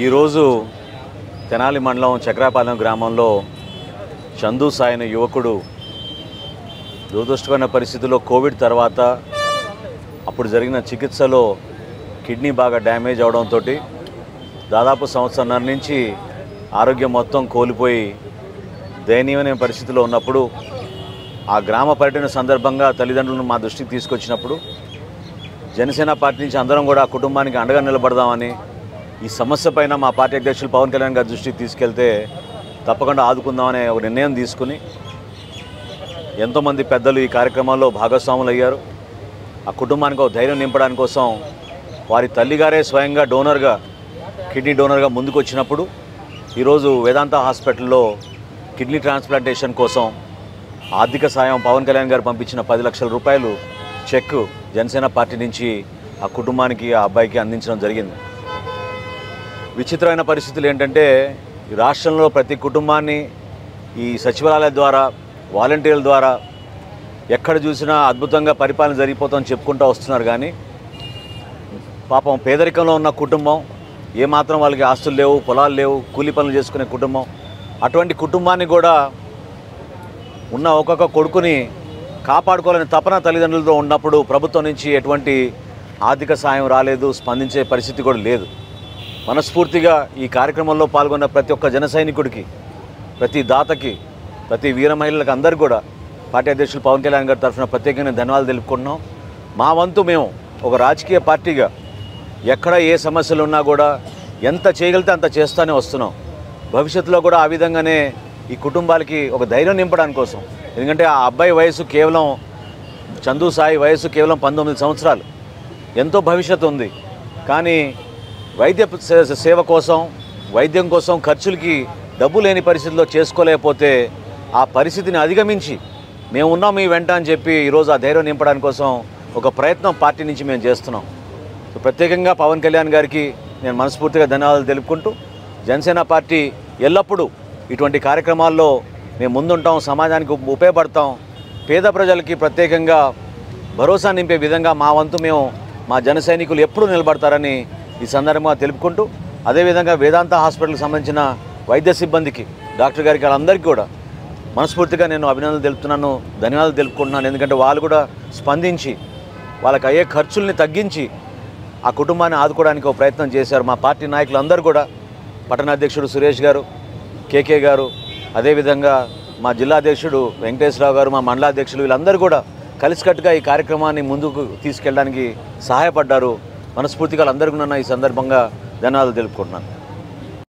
ఈరోజు తెనాలి మండలం చక్రాపాలెం గ్రామంలో చందు సాయిన యువకుడు దురదృష్టకరమైన పరిస్థితుల్లో కోవిడ్ తర్వాత అప్పుడు జరిగిన చికిత్సలో కిడ్నీ బాగా డ్యామేజ్ అవడంతో దాదాపు సంవత్సరంన్నర నుంచి ఆరోగ్యం మొత్తం కోల్పోయి దయనీయమైన పరిస్థితిలో ఉన్నప్పుడు ఆ గ్రామ పర్యటన సందర్భంగా తల్లిదండ్రులను మా దృష్టికి తీసుకొచ్చినప్పుడు జనసేన పార్టీ నుంచి అందరం కూడా ఆ కుటుంబానికి అండగా నిలబడదామని ఈ సమస్య పైన మా పార్టీ అధ్యక్షులు పవన్ కళ్యాణ్ గారి దృష్టికి తీసుకెళ్తే తప్పకుండా ఆదుకుందామనే ఒక నిర్ణయం తీసుకుని ఎంతోమంది పెద్దలు ఈ కార్యక్రమంలో భాగస్వాములు అయ్యారు ఆ కుటుంబానికి ఒక ధైర్యం నింపడానికి కోసం వారి తల్లిగారే స్వయంగా డోనర్గా కిడ్నీ డోనర్గా ముందుకు వచ్చినప్పుడు ఈరోజు వేదాంత హాస్పిటల్లో కిడ్నీ ట్రాన్స్ప్లాంటేషన్ కోసం ఆర్థిక సాయం పవన్ కళ్యాణ్ గారు పంపించిన పది లక్షల రూపాయలు చెక్ జనసేన పార్టీ నుంచి ఆ కుటుంబానికి ఆ అబ్బాయికి అందించడం జరిగింది విచిత్రమైన పరిస్థితులు ఏంటంటే ఈ రాష్ట్రంలో ప్రతి కుటుంబాన్ని ఈ సచివాలయాల ద్వారా వాలంటీర్ల ద్వారా ఎక్కడ చూసినా అద్భుతంగా పరిపాలన జరిగిపోతుందని చెప్పుకుంటూ వస్తున్నారు కానీ పాపం పేదరికంలో ఉన్న కుటుంబం ఏమాత్రం వాళ్ళకి ఆస్తులు లేవు పొలాలు లేవు కూలి పనులు చేసుకునే కుటుంబం అటువంటి కుటుంబాన్ని కూడా ఉన్న ఒక్కొక్క కొడుకుని కాపాడుకోవాలని తపన తల్లిదండ్రులతో ఉన్నప్పుడు ప్రభుత్వం నుంచి ఎటువంటి ఆర్థిక సాయం రాలేదు స్పందించే పరిస్థితి కూడా లేదు మనస్ఫూర్తిగా ఈ కార్యక్రమంలో పాల్గొన్న ప్రతి ఒక్క జన సైనికుడికి ప్రతి దాతకి ప్రతి వీర మహిళలకు అందరు కూడా పార్టీ అధ్యక్షులు పవన్ కళ్యాణ్ గారి తరఫున ప్రత్యేకంగా ధన్యవాదాలు తెలుపుకుంటున్నాం మా వంతు మేము ఒక రాజకీయ పార్టీగా ఎక్కడ ఏ సమస్యలు ఉన్నా కూడా ఎంత చేయగలితే అంత చేస్తూనే వస్తున్నాం భవిష్యత్తులో కూడా ఆ విధంగానే ఈ కుటుంబాలకి ఒక ధైర్యం నింపడానికి కోసం ఎందుకంటే ఆ అబ్బాయి వయసు కేవలం చందు సాయి వయసు కేవలం పంతొమ్మిది సంవత్సరాలు ఎంతో భవిష్యత్తు ఉంది కానీ వైద్య సే- సేవ కోసం వైద్యం కోసం ఖర్చులకి డబ్బు లేని పరిస్థితిలో చేసుకోలేకపోతే ఆ పరిస్థితిని అధిగమించి మేము ఉన్నాం మీ వెంట అని చెప్పి ఈరోజు ఆ ధైర్యం నింపడానికి కోసం ఒక ప్రయత్నం పార్టీ నుంచి మేము చేస్తున్నాం సో ప్రత్యేకంగా పవన్ కళ్యాణ్ గారికి నేను మనస్ఫూర్తిగా ధన్యవాదాలు తెలుపుకుంటూ జనసేన పార్టీ ఎల్లప్పుడూ ఇటువంటి కార్యక్రమాల్లో మేము ముందుంటాం సమాజానికి ఉప్- ఉపయోగపడతాం పేద ప్రజలకి ప్రత్యేకంగా భరోసా నింపే విధంగా మా వంతు మేము మా జన సైనికులు ఎప్పుడూ నిలబడతారని ఈ సందర్భంగా తెలుపుకుంటూ అదేవిధంగా వేదాంత హాస్పిటల్కి సంబంధించిన వైద్య సిబ్బందికి డాక్టర్ గారికి వాళ్ళందరికీ కూడా మనస్ఫూర్తిగా నేను అభినందనలు తెలుపుతున్నాను ధన్యవాదాలు తెలుపుకుంటున్నాను ఎందుకంటే వాళ్ళు కూడా స్పందించి వాళ్ళకి అయ్యే ఖర్చుల్ని తగ్గించి ఆ కుటుంబాన్ని ఆదుకోవడానికి ఒక ప్రయత్నం చేశారు మా పార్టీ నాయకులు అందరూ కూడా పట్టణాధ్యక్షుడు సురేష్ గారు కేకే గారు అదేవిధంగా మా జిల్లా అధ్యక్షుడు వెంకటేశ్వరరావు గారు మా మండలాధ్యక్షులు వీళ్ళందరూ కూడా కలిసికట్టుగా ఈ కార్యక్రమాన్ని ముందుకు తీసుకెళ్ళడానికి సహాయపడ్డారు మనస్ఫూర్తిగా వాళ్ళందరికీ నన్ను ఈ సందర్భంగా ధన్యవాదాలు తెలుపుకుంటున్నాను